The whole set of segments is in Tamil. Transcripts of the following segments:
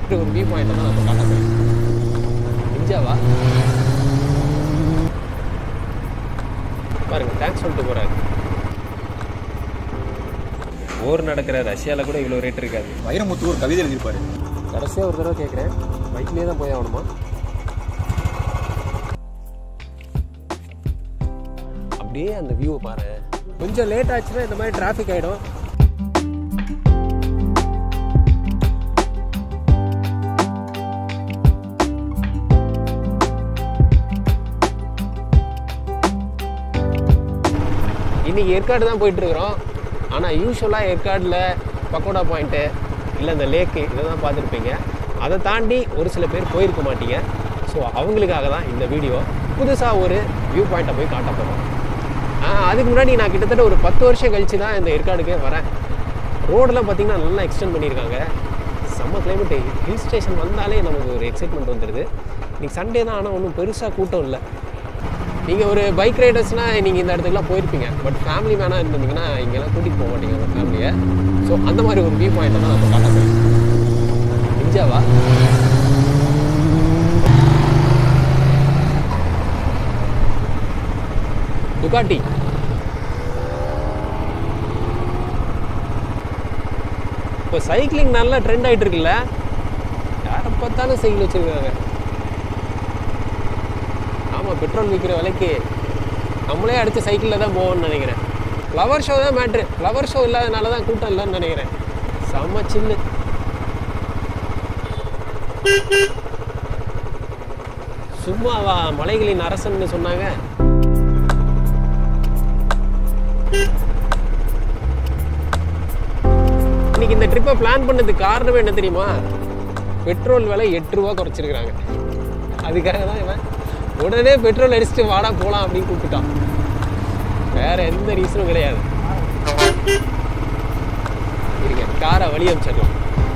இப்படி ஒரு வியூ பாயிண்ட் தான் நம்ம காட்ட போகிறோம் இஞ்சாவா பாருங்க தேங்க்ஸ் சொல்லிட்டு போறாரு போர் நடக்கிற ரஷ்யாவில் கூட இவ்வளோ ரேட் இருக்காது வைரமுத்து ஒரு கவிதை எழுதியிருப்பாரு கடைசியாக ஒரு தடவை கேட்குறேன் பைக்லேயே தான் போய் ஆகணுமா அப்படியே அந்த வியூவை பாரு கொஞ்சம் லேட் ஆச்சுன்னா இந்த மாதிரி டிராஃபிக் ஆகிடும் இன்னைக்கு ஏற்காடு தான் போயிட்டு இருக்கிறோம் ஆனால் யூஸ்வலாக ஏற்காடில் பக்கோடா பாயிண்ட்டு இல்லை இந்த லேக்கு இதை தான் பார்த்துருப்பீங்க அதை தாண்டி ஒரு சில பேர் போயிருக்க மாட்டீங்க ஸோ அவங்களுக்காக தான் இந்த வீடியோ புதுசாக ஒரு வியூ பாயிண்ட்டை போய் காட்ட போகிறோம் அதுக்கு முன்னாடி நான் கிட்டத்தட்ட ஒரு பத்து வருஷம் கழிச்சு தான் இந்த ஏற்காடுக்கே வரேன் ரோடெல்லாம் பார்த்தீங்கன்னா நல்லா எக்ஸ்டெண்ட் பண்ணியிருக்காங்க செம்ம கிளைமேட் ஹில் ஸ்டேஷன் வந்தாலே நமக்கு ஒரு எக்ஸைட்மெண்ட் வந்துடுது இன்னைக்கு சண்டே தான் ஆனால் ஒன்றும் பெருசாக கூட்டம் இல்லை நீங்கள் ஒரு பைக் ரைடர்ஸ்னால் நீங்கள் இந்த இடத்துக்குலாம் போயிருப்பீங்க பட் ஃபேமிலி மேனாக இருந்தீங்கன்னா இங்கெல்லாம் கூட்டிகிட்டு போக மாட்டீங்க உங்கள் ஃபேமிலியை ஸோ அந்த மாதிரி ஒரு வியூ பாயிண்ட்டை தான் நம்ம காட்ட போகிறோம் இஞ்சாவா துக்காட்டி இப்போ சைக்கிளிங் நல்லா ட்ரெண்ட் ஆகிட்டு இருக்குல்ல யாரை பார்த்தாலும் சைக்கிள் வச்சுருக்காங்க ஆமாம் பெட்ரோல் விற்கிற விலைக்கு நம்மளே அடித்து சைக்கிளில் தான் போவோம்னு நினைக்கிறேன் ஃப்ளவர் ஷோ தான் மேட்ரு ஃப்ளவர் ஷோ இல்லாதனால தான் கூட்டம் இல்லைன்னு நினைக்கிறேன் செம்ம சில்லு சும்மாவா மலைகளின் அரசன்னு சொன்னாங்க இன்னைக்கு இந்த ட்ரிப்பை பிளான் பண்ணதுக்கு காரணமே என்ன தெரியுமா பெட்ரோல் விலை எட்டு ரூபா குறைச்சிருக்கிறாங்க அதுக்காக தான் இவன் உடனே பெட்ரோல் அடிச்சுட்டு வாடா போகலாம் அப்படின்னு கூப்பிட்டான் வேற எந்த ரீசனும் கிடையாது இருங்க காரை வழி அமைச்சிடலாம்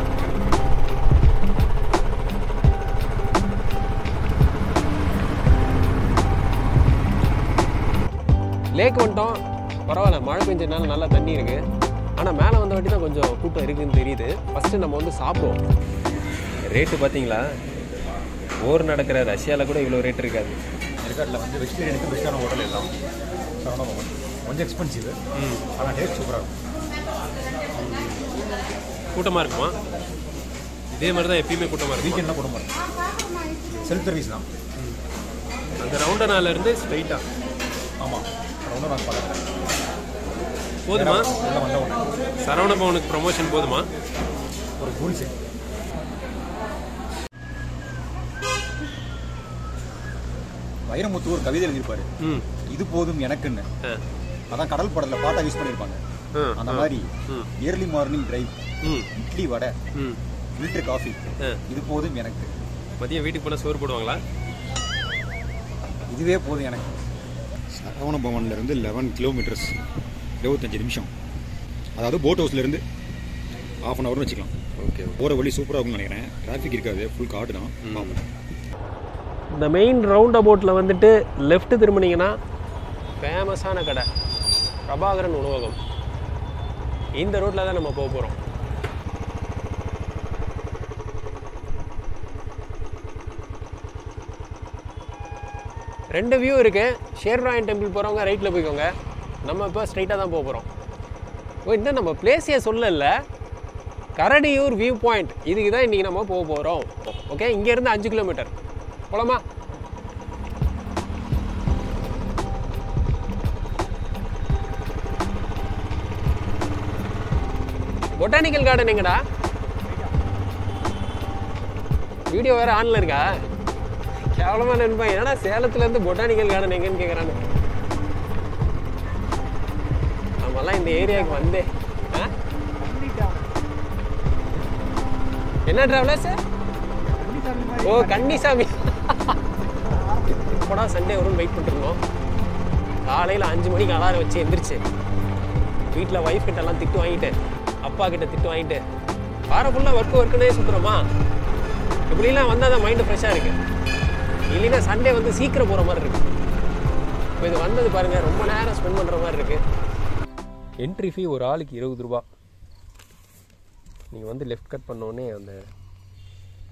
லேக் வந்துட்டோம் பரவாயில்ல மழை பெஞ்சதுனால நல்லா தண்ணி இருக்கு ஆனால் மேலே வந்த வாட்டி தான் கொஞ்சம் கூட்டம் இருக்குன்னு தெரியுது ஃபஸ்ட்டு நம்ம வந்து சாப்பிடுவோம் ரேட்டு பார்த்தீங்களா போர் நடக்கிற ரஷ்யாவில் கூட இவ்வளோ ரேட் இருக்காது ஏற்காட்டில் வந்து வெஜிடேரியனுக்கு பெஸ்ட்டான ஹோட்டல் எல்லாம் சரவணா பவன் கொஞ்சம் எக்ஸ்பென்சிவ் ஆனால் டேஸ்ட் சூப்பராக இருக்கும் கூட்டமாக இருக்குமா இதே மாதிரி தான் எப்பயுமே கூட்டமாக இருக்கும் வீக்கெண்ட்லாம் கூட மாட்டோம் செல்ஃப் சர்வீஸ் தான் அந்த ரவுண்டனால இருந்து ஸ்ட்ரைட்டாக ஆமாம் ஒன்றும் நாங்கள் பார்க்குறேன் போதுமா எல்லாம் வந்த உடனே சரவண பவனுக்கு ப்ரொமோஷன் போதுமா ஒரு கூல் செட் வைரமுத்து ஒரு கவிதை எழுதியிருப்பாரு ம் இது போதும் எனக்குன்னு ஆ அதான் கடல் படத்தில் பாட்டா யூஸ் பண்ணியிருப்பாங்க ஆ, அந்த மாதிரி ம். இயர்லி மார்னிங் டிரைவ் ம் இட்லி வடை ம் ஃபில்டர் காஃபி ஆ இது போதும் எனக்கு மதியம் வீட்டுக்கு போனால் சோறு போடுவாங்களா இதுவே போதும் எனக்கு சரவண பவன்லேருந்து லெவன் கிலோமீட்டர்ஸ் இருபத்தஞ்சு நிமிஷம் அதாவது போட் ஹவுஸ்லேருந்து ஆஃப் அன் ஹவர்னு வச்சுக்கலாம் ஓகே போகிற வழி சூப்பராக இருக்கும்னு நினைக்கிறேன் டிராஃபிக் இருக்காது ஃபுல் காடு தான் பார்ப்போம் இந்த மெயின் ரவுண்ட் அபவுட்டில் வந்துட்டு லெஃப்ட் திரும்பினீங்கன்னா ஃபேமஸான கடை பிரபாகரன் உணவகம் இந்த ரோட்டில் தான் நம்ம போக போகிறோம் ரெண்டு வியூ இருக்குது ஷேர்ராயன் டெம்பிள் போகிறவங்க ரைட்டில் போய்க்கோங்க நம்ம இப்போ ஸ்ட்ரைட்டாக தான் போக போகிறோம் ஓ இன்னும் நம்ம பிளேஸே சொல்லல கரடியூர் வியூ பாயிண்ட் இதுக்கு தான் இன்றைக்கி நம்ம போக போகிறோம் ஓகே இங்கேருந்து அஞ்சு கிலோமீட்டர் போலாமா பொட்டானிக்கல் கார்டன் எங்கடா வீடியோ வேற ஆன்ல இருக்கா கேவலமா நினைப்பேன் என்னடா சேலத்துல இருந்து பொட்டானிக்கல் கார்டன் எங்கன்னு கேக்குறானு நம்மலாம் இந்த ஏரியாவுக்கு வந்தே ஆ? என்ன டிராவலர்ஸ் ஓ கன்னிசாமி எப்படா சண்டே வரும்னு வெயிட் பண்ணிருந்தோம் காலையில் அஞ்சு மணிக்கு அலாரம் வச்சு எந்திரிச்சு வீட்டில் ஒய்ஃப் கிட்ட எல்லாம் திட்டு வாங்கிட்டு அப்பா கிட்ட திட்டு வாங்கிட்டு வாரம் ஃபுல்லாக ஒர்க் ஒர்க்குனே சுற்றுறோமா இப்படிலாம் வந்தால் தான் மைண்டு ஃப்ரெஷ்ஷாக இருக்கு இல்லைன்னா சண்டே வந்து சீக்கிரம் போகிற மாதிரி இருக்கு இப்போ இது வந்தது பாருங்கள் ரொம்ப நேரம் ஸ்பெண்ட் பண்ணுற மாதிரி இருக்கு என்ட்ரி ஃபீ ஒரு ஆளுக்கு இருபது ரூபா நீங்கள் வந்து லெஃப்ட் கட் பண்ணோடனே அந்த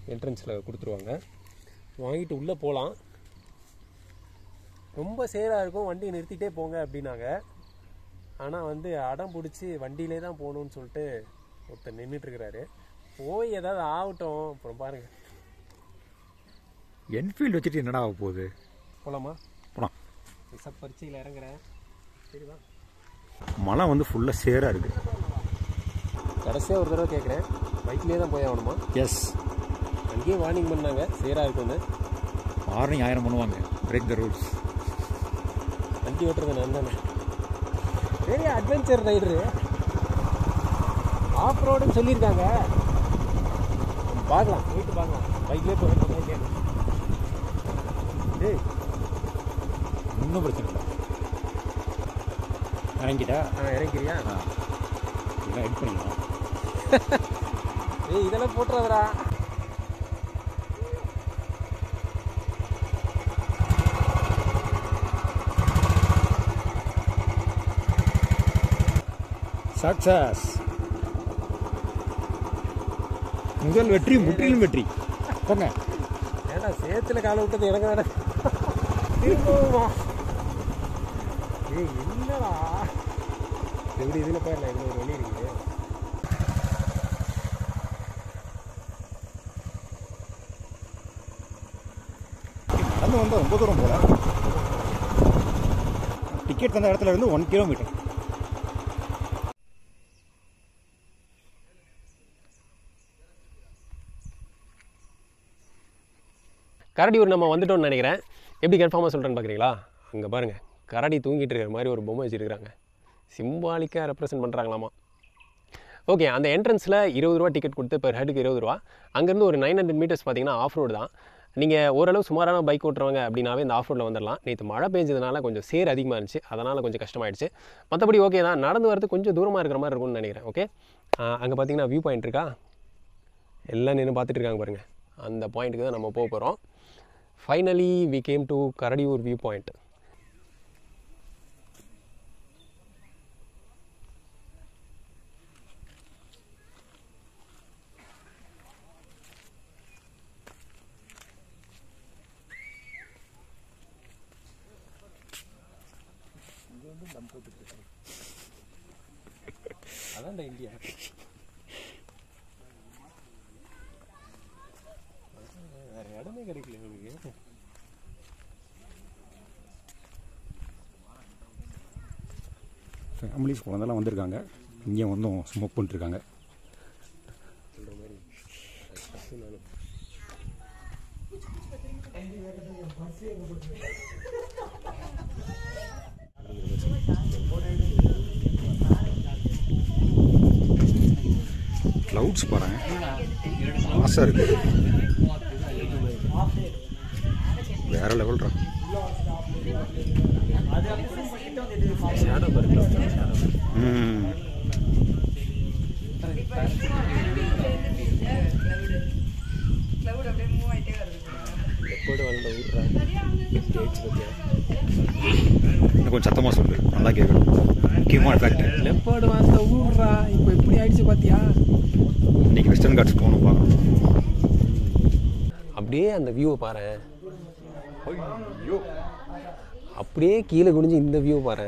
என்ட்ரன்ஸில் கொடுத்துருவாங்க வாங்கிட்டு உள்ளே போகலாம் ரொம்ப சேராக இருக்கும் வண்டியை நிறுத்திட்டே போங்க அப்படின்னாங்க ஆனால் வந்து அடம் பிடிச்சி வண்டியிலே தான் போகணும்னு சொல்லிட்டு ஒருத்தர் நின்றுட்டுருக்கிறாரு போய் ஏதாவது ஆகட்டும் அப்புறம் பாருங்க என்ஃபீல்டு வச்சுட்டு என்னடா ஆக போகுது போகலாமா போலாம் விசப் பரீட்சையில் இறங்குறேன் சரிவா மழை வந்து ஃபுல்லாக சேராக இருக்குது கடைசியாக ஒரு தடவை கேட்குறேன் பைக்லேயே தான் போய் ஆகணுமா எஸ் அங்கேயே வார்னிங் பண்ணாங்க சேராக இருக்குன்னு மார்னிங் ஆயிரம் பண்ணுவாங்க பிரேக் த ரூல்ஸ் வண்டி ஓட்டுறது நான் தானே பெரிய அட்வென்ச்சர் ரைடரு ஆஃப் ரோடுன்னு சொல்லியிருக்காங்க பார்க்கலாம் போயிட்டு பார்க்கலாம் பைக்லேயே போய் கேட்கலாம் ஏய் ஒன்றும் பிரச்சனை இல்லை இறங்கிட்டா ஆ இறங்கிறியா ஆ இதெல்லாம் எட் பண்ணிக்கலாம் ஏய் இதெல்லாம் போட்டுறாதடா சக்சஸ் முதல் வெற்றி முற்றிலும் வெற்றி போங்க ஏடா சேத்துல காலை விட்டது இறங்க வேட திரும்பவுமா ஏய் என்னடா எப்படி இதில் போயிடலாம் இதில் ஒரு வழி இருக்குது நடந்து வந்தால் ரொம்ப தூரம் போல டிக்கெட் தந்த இடத்துல இருந்து ஒன் கிலோமீட்டர் கரடியூர் நம்ம வந்துட்டோம்னு நினைக்கிறேன் எப்படி கன்ஃபார்மாக சொல்கிறேன்னு பார்க்குறீங்களா அங்கே பாருங்கள் கரடி தூங்கிட்டு இருக்கிற மாதிரி ஒரு பொம்மை வச்சுருக்காங்க சிம்பாலிக்காக ரெப்ரசென்ட் பண்ணுறாங்களாமா ஓகே அந்த என்ட்ரன்ஸில் இருபது ரூபா டிக்கெட் கொடுத்து பெர் ஹெட்டுக்கு இருபது ரூபா அங்கேருந்து ஒரு நைன் ஹண்ட்ரட் மீட்டர்ஸ் பார்த்தீங்கன்னா ஆஃப் ரோடு தான் நீங்கள் ஓரளவு சுமாரான பைக் ஓட்டுறவங்க அப்படின்னாவே இந்த ஆஃப் ரோடில் வந்துடலாம் நேற்று மழை பெஞ்சதுனால கொஞ்சம் சேர் அதிகமாக இருந்துச்சு அதனால் கொஞ்சம் கஷ்டமாயிடுச்சு மற்றபடி ஓகே தான் நடந்து வரது கொஞ்சம் தூரமாக இருக்கிற மாதிரி இருக்கும்னு நினைக்கிறேன் ஓகே அங்கே பார்த்தீங்கன்னா வியூ பாயிண்ட் இருக்கா எல்லாம் நின்று பார்த்துட்டு இருக்காங்க பாருங்கள் அந்த பாயிண்ட்டுக்கு தான் நம்ம போக போகிறோம் finally we came to Karadiyur view point அதான்டா இந்தியா வேற இடமே கிடைக்கல இவனுக்கு ஃபேமிலிஸ் குழந்தெல்லாம் வந்திருக்காங்க இங்கே வந்தும் ஸ்மோக் பண்ணிட்டுருக்காங்க சொல்கிற மாதிரி நானும் க்ளவுட்ஸ் பாருங்க ஆசை இருக்கு வேற லெவல்ரா ஷேடோ பாருங்க ம் கிளவுட் அப்படியே மூவ் ஆயிட்டே வருது எப்போடு வளர்ந்த ஊர்றா எப்படி ஆயிடுச்சு பார்த்தியா இன்னும் கொஞ்சம் சத்தமாக சொல்லு நல்லா கேட்கணும் முக்கியமான ஃபேக்ட் லெப்பர்டு வாழ்ந்த ஊர்றா இப்போ எப்படி ஆயிடுச்சு பார்த்தியா இன்னைக்கு வெஸ்டர்ன் காட்ஸ் போகணும் பார்க்கணும் அப்படியே அந்த வியூவை பாரு அப்படியே கீழே குனிஞ்சு இந்த வியூ பாரு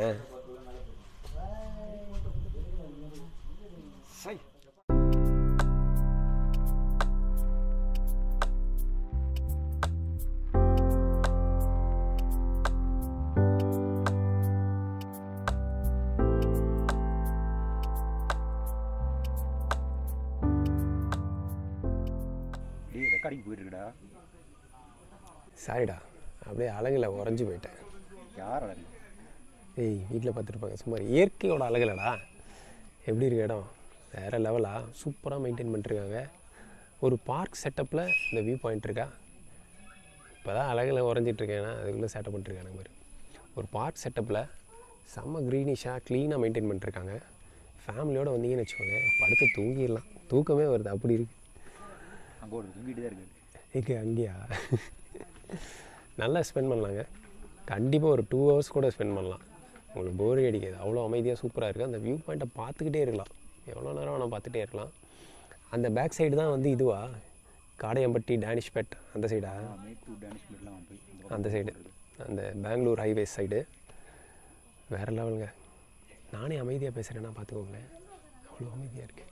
டேய் ரெக்கார்டிங் போயிட்டு இருக்குடா சாரிடா அப்படியே அழகில் உறைஞ்சு போயிட்டேன் யார் அழகு ஏய் வீட்டில் பார்த்துருப்பாங்க சும்மா இயற்கையோட அழகுலடா எப்படி இருக்கு இடம் வேறு லெவலாக சூப்பராக மெயின்டைன் பண்ணிருக்காங்க ஒரு பார்க் செட்டப்பில் இந்த வியூ பாயிண்ட் இருக்கா இப்போ தான் அழகில் உறைஞ்சிட்ருக்கேன்னா அதுக்குள்ளே செட்டப் பண்ணிருக்காங்க மாதிரி ஒரு பார்க் செட்டப்பில் செம்ம க்ரீனிஷாக க்ளீனாக மெயின்டைன் பண்ணிருக்காங்க ஃபேமிலியோடு வந்தீங்கன்னு வச்சுக்கோங்க படுத்து தூங்கிடலாம் தூக்கமே வருது அப்படி இருக்கு அங்கே ஒரு தூங்கிட்டு தான் இருக்கு எங்கே அங்கேயா நல்லா ஸ்பெண்ட் பண்ணலாங்க கண்டிப்பாக ஒரு டூ ஹவர்ஸ் கூட ஸ்பெண்ட் பண்ணலாம் உங்களுக்கு போர் அடிக்காது அவ்வளோ அமைதியாக சூப்பராக இருக்குது அந்த வியூ பாயிண்ட்டை பார்த்துக்கிட்டே இருக்கலாம் எவ்வளோ நேரம் வேணால் பார்த்துட்டே இருக்கலாம் அந்த பேக் சைடு தான் வந்து இதுவா காடையம்பட்டி டேனிஷ்பேட் அந்த சைடா மேட்டூர் டேனிஷ் மீட்லாம் போய் இந்த அந்த சைடு அந்த பெங்களூர் ஹைவேஸ் சைடு வேறு லெவலுங்க நானே அமைதியாக பேசுகிறேன்னா பார்த்துக்கோங்களேன் அவ்வளோ அமைதியாக இருக்குது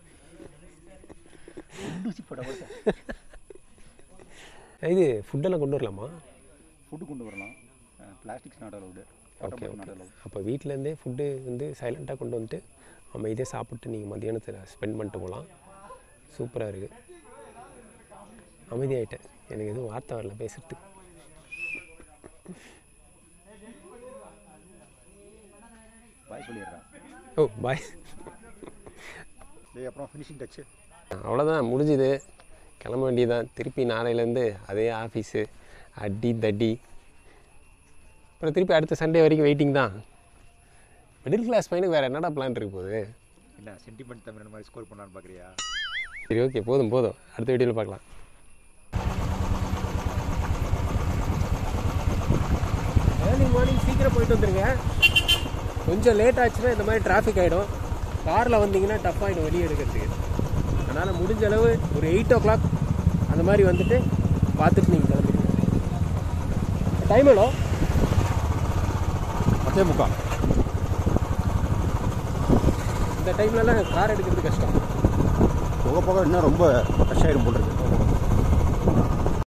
இது ஃபுட்டெல்லாம் கொண்டு வரலாமா ஃபுட்டு கொண்டு வரலாம் plastics not allowed okay okay அப்போ வீட்டிலேருந்தே ஃபுட்டு வந்து சைலண்ட்டாக கொண்டு வந்துட்டு அமைதியாக சாப்பிட்டு நீங்கள் மத்தியானத்தில் ஸ்பெண்ட் பண்ணிட்டு போகலாம் சூப்பராக இருக்குது அமைதியாயிட்டேன் எனக்கு எதுவும் வார்த்தை வரல பேசுறதுக்கு பாய் சொல்லிடுறேன் ஓ பாய் டேய் அப்புறம் ஃபினிஷிங் டச்சு அவ்வளோதான் முடிஞ்சுது கிளம்ப வேண்டியதான் திருப்பி நாளையிலேருந்து அதே ஆஃபீஸு அடி தடி அப்புறம் திருப்பி அடுத்த சண்டே வரைக்கும் வெயிட்டிங் தான் மிடில் கிளாஸ் பையனுக்கு வேறு என்னடா பிளான் இருக்கு போகுது என்ன சென்டிமெண்ட் தமிழ் மாதிரி ஸ்கோர் பண்ணான்னு பார்க்குறியா சரி ஓகே போதும் போதும் அடுத்த வீடியோவில் பார்க்கலாம் ஏர்லி மார்னிங் சீக்கிரம் போயிட்டு வந்துருங்க கொஞ்சம் லேட் ஆச்சுன்னா இந்த மாதிரி டிராஃபிக் ஆகிடும் காரில் வந்தீங்கன்னா டஃப் ஆகிடும் வெளியே எடுக்கிறதுக்கு அதனால் முடிஞ்ச அளவு ஒரு எயிட் ஓ கிளாக் அந்த மாதிரி வந்துட்டு பார்த்துட்டு நீங்கள் கிளம்பிடுங்க டைம் எவ்வளோ பத்தே முக்கா இந்த டைம்லலாம் கார் எடுக்கிறது கஷ்டம் போக போக இன்னும் ரொம்ப ரஷ் ஆயிடும் போல் இருக்கு